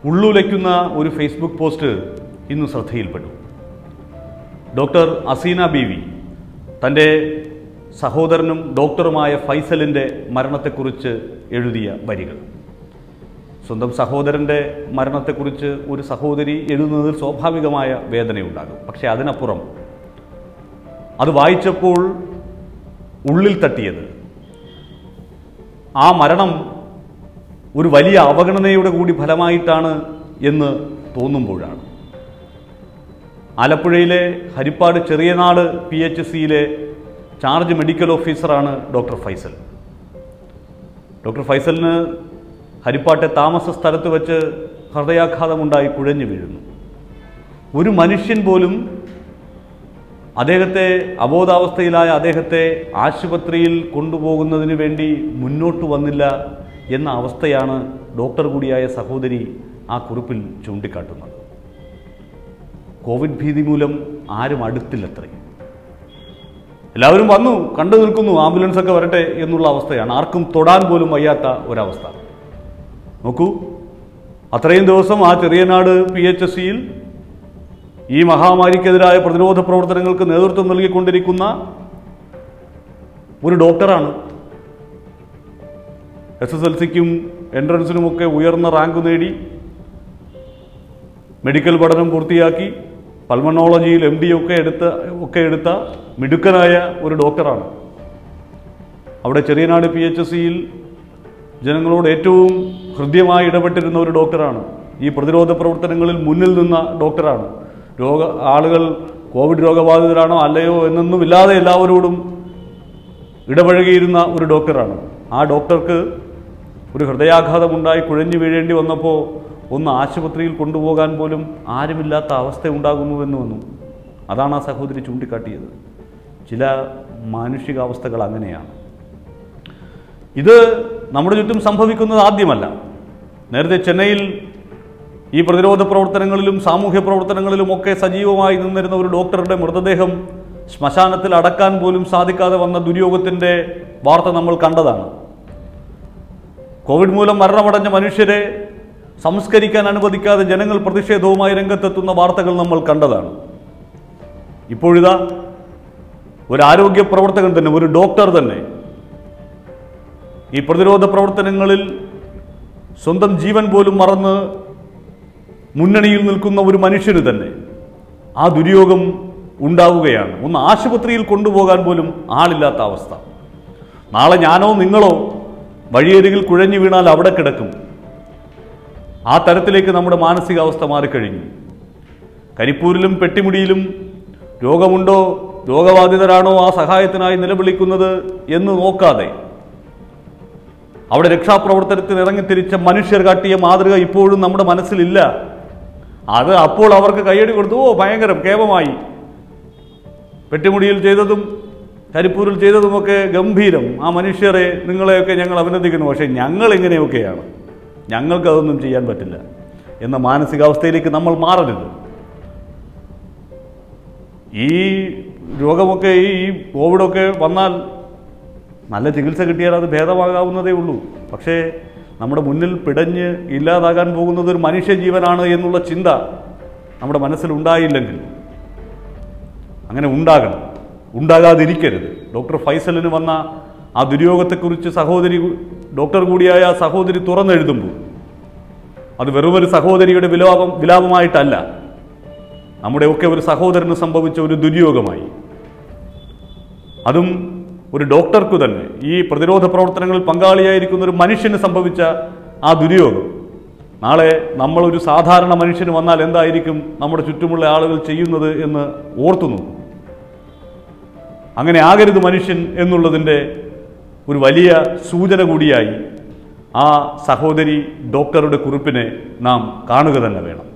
ഉള്ളുലയ്ക്കുന്ന ഒരു Facebook post ഇന്ന് ശ്രദ്ധയിൽപ്പെട്ടു ഡോക്ടർ അസീന ബീവി തൻ്റെ സഹോദരനും ഡോക്ടറുമായ ഫൈസലിൻ്റെ മരണത്തെക്കുറിച്ച് എഴുതിയ വരികൾ സ്വന്തം സഹോദരൻ്റെ മരണത്തെക്കുറിച്ച് ഒരു സഹോദരി എഴുതുന്നതിൽ സ്വാഭാവികമായ വേദനയുണ്ടാകും പക്ഷേ അതിനപ്പുറം അത് വായിച്ചപ്പോൾ ഉള്ളിൽ തട്ടിയത് ആ മരണം ഒരു വലിയ അവഗണനയുടെ കൂടി ഫലമായിട്ടാണ് എന്ന് തോന്നുമ്പോഴാണ് ആലപ്പുഴയിലെ ഹരിപ്പാട് ചെറിയനാട് പി എച്ച് സിയിലെ ചാർജ് മെഡിക്കൽ ഓഫീസറാണ് ഡോക്ടർ ഫൈസൽ ഡോക്ടർ ഫൈസലിന് ഹരിപ്പാട്ടെ താമസ സ്ഥലത്ത് വെച്ച് ഹൃദയാഘാതമുണ്ടായി കുഴഞ്ഞു വീഴുന്നു ഒരു മനുഷ്യൻ പോലും അദ്ദേഹത്തെ അബോധാവസ്ഥയിലായ അദ്ദേഹത്തെ ആശുപത്രിയിൽ കൊണ്ടുപോകുന്നതിന് വേണ്ടി മുന്നോട്ട് വന്നില്ല എന്ന അവസ്ഥയാണ് ഡോക്ടർ കൂടിയായ സഹോദരി ആ കുറിപ്പിൽ ചൂണ്ടിക്കാട്ടുന്നത് കോവിഡ് ഭീതി മൂലം ആരും അടുത്തില്ലത്രേ എല്ലാവരും വന്നു കണ്ടു നിൽക്കുന്നു ആംബുലൻസ് ഒക്കെ വരട്ടെ എന്നുള്ള അവസ്ഥയാണ് ആർക്കും തൊടാൻ പോലും വയ്യാത്ത ഒരവസ്ഥ നോക്കൂ അത്രയും ദിവസം ആ ചെറിയനാട് പി എച്ച് എസ് സിയിൽ ഈ മഹാമാരിക്കെതിരായ പ്രതിരോധ പ്രവർത്തനങ്ങൾക്ക് നേതൃത്വം നൽകിക്കൊണ്ടിരിക്കുന്ന ഒരു ഡോക്ടറാണ് എസ് എസ് എൽ സിക്കും എൻട്രൻസിനുമൊക്കെ ഉയർന്ന റാങ്ക് നേടി മെഡിക്കൽ പഠനം പൂർത്തിയാക്കി പൾമണോളജിയിൽ എം ഡി ഒക്കെ എടുത്ത ഒക്കെ എടുത്ത മിടുക്കനായ ഒരു ഡോക്ടറാണ് അവിടെ ചെറിയനാട് പി എച്ച് എസ് സിയിൽ ജനങ്ങളോട് ഏറ്റവും ഹൃദ്യമായി ഇടപെട്ടിരുന്ന ഒരു ഡോക്ടറാണ് ഈ പ്രതിരോധ പ്രവർത്തനങ്ങളിൽ മുന്നിൽ നിന്ന ഡോക്ടറാണ് രോഗ ആളുകൾ കോവിഡ് രോഗബാധിതരാണോ അല്ലയോ എന്നൊന്നും ഇല്ലാതെ എല്ലാവരോടും ഇടപഴകിയിരുന്ന ഒരു ഡോക്ടറാണ് ആ ഡോക്ടർക്ക് ഒരു ഹൃദയാഘാതമുണ്ടായി കുഴഞ്ഞു വീഴേണ്ടി വന്നപ്പോൾ ഒന്ന് ആശുപത്രിയിൽ കൊണ്ടുപോകാൻ പോലും ആരുമില്ലാത്ത അവസ്ഥ ഉണ്ടാകുന്നുവെന്ന് വന്നു അതാണ് ആ സഹോദരി ചൂണ്ടിക്കാട്ടിയത് ചില മാനുഷികാവസ്ഥകൾ അങ്ങനെയാണ് ഇത് നമ്മുടെ ചുറ്റും സംഭവിക്കുന്നത് ആദ്യമല്ല നേരത്തെ ചെന്നൈയിൽ ഈ പ്രതിരോധ പ്രവർത്തനങ്ങളിലും സാമൂഹ്യ പ്രവർത്തനങ്ങളിലും ഒക്കെ സജീവമായി നിന്നിരുന്ന ഒരു ഡോക്ടറുടെ മൃതദേഹം ശ്മശാനത്തിൽ അടക്കാൻ പോലും സാധിക്കാതെ വന്ന ദുര്യോഗത്തിൻ്റെ വാർത്ത നമ്മൾ കണ്ടതാണ് കോവിഡ് മൂലം മരണമടഞ്ഞ മനുഷ്യരെ സംസ്കരിക്കാൻ അനുവദിക്കാതെ ജനങ്ങൾ പ്രതിഷേധവുമായി രംഗത്തെത്തുന്ന വാർത്തകൾ നമ്മൾ കണ്ടതാണ് ഇപ്പോഴിതാ ഒരു ആരോഗ്യ പ്രവർത്തകൻ തന്നെ ഒരു ഡോക്ടർ തന്നെ ഈ പ്രതിരോധ പ്രവർത്തനങ്ങളിൽ സ്വന്തം ജീവൻ പോലും മറന്ന് മുന്നണിയിൽ നിൽക്കുന്ന ഒരു മനുഷ്യന് തന്നെ ആ ദുര്യോഗം ഉണ്ടാവുകയാണ് ഒന്ന് ആശുപത്രിയിൽ കൊണ്ടുപോകാൻ പോലും ആളില്ലാത്ത അവസ്ഥ നാളെ ഞാനോ നിങ്ങളോ വഴിയരികിൽ കുഴഞ്ഞു വീണാൽ അവിടെ കിടക്കും ആ തരത്തിലേക്ക് നമ്മുടെ മാനസികാവസ്ഥ മാറിക്കഴിഞ്ഞു കരിപ്പൂരിലും പെട്ടിമുടിയിലും രോഗമുണ്ടോ രോഗബാധിതരാണോ ആ സഹായത്തിനായി നിലവിളിക്കുന്നത് എന്ന് നോക്കാതെ അവിടെ രക്ഷാപ്രവർത്തനത്തിന് ഇറങ്ങിത്തിരിച്ച മനുഷ്യർ കാട്ടിയ മാതൃക ഇപ്പോഴും നമ്മുടെ മനസ്സിലില്ല അത് അപ്പോൾ അവർക്ക് കയ്യടി കൊടുത്തു ഓ ഭയങ്കരം കേവമായി പെട്ടിമുടിയിൽ ചെയ്തതും കരിപ്പൂരിൽ ചെയ്തതുമൊക്കെ ഗംഭീരം ആ മനുഷ്യരെ നിങ്ങളെയൊക്കെ ഞങ്ങൾ അഭിനന്ദിക്കുന്നു പക്ഷേ ഞങ്ങൾ ഇങ്ങനെയൊക്കെയാണ് ഞങ്ങൾക്കതൊന്നും ചെയ്യാൻ പറ്റില്ല എന്ന മാനസികാവസ്ഥയിലേക്ക് നമ്മൾ മാറരുത് ഈ രോഗമൊക്കെ ഈ കോവിഡൊക്കെ വന്നാൽ നല്ല ചികിത്സ കിട്ടിയാൽ അത് ഭേദമാകാവുന്നതേ ഉള്ളൂ പക്ഷേ നമ്മുടെ മുന്നിൽ പിടഞ്ഞ് ഇല്ലാതാകാൻ പോകുന്നത് ഒരു മനുഷ്യജീവനാണ് എന്നുള്ള ചിന്ത നമ്മുടെ മനസ്സിലുണ്ടായില്ലെങ്കിൽ അങ്ങനെ ഉണ്ടാകണം ഉണ്ടാകാതിരിക്കരുത് ഡോക്ടർ ഫൈസലിന് വന്ന ആ ദുര്യോഗത്തെക്കുറിച്ച് സഹോദരി ഡോക്ടർ കൂടിയായ ആ സഹോദരി തുറന്നെഴുതുമ്പോൾ അത് വെറുമൊരു സഹോദരിയുടെ വിലാപം വിലാപമായിട്ടല്ല നമ്മുടെയൊക്കെ ഒരു സഹോദരന് സംഭവിച്ച ഒരു ദുര്യോഗമായി അതും ഒരു ഡോക്ടർക്ക് തന്നെ ഈ പ്രതിരോധ പ്രവർത്തനങ്ങളിൽ പങ്കാളിയായിരിക്കുന്ന ഒരു മനുഷ്യന് സംഭവിച്ച ആ ദുര്യോഗം നാളെ നമ്മളൊരു സാധാരണ മനുഷ്യന് വന്നാൽ എന്തായിരിക്കും നമ്മുടെ ചുറ്റുമുള്ള ആളുകൾ ചെയ്യുന്നത് എന്ന് ഓർത്തു നോക്കും അങ്ങനെ ആകരുത് മനുഷ്യൻ എന്നുള്ളതിൻ്റെ ഒരു വലിയ സൂചന കൂടിയായി ആ സഹോദരി ഡോക്ടറുടെ കുറിപ്പിനെ നാം കാണുക തന്നെ വേണം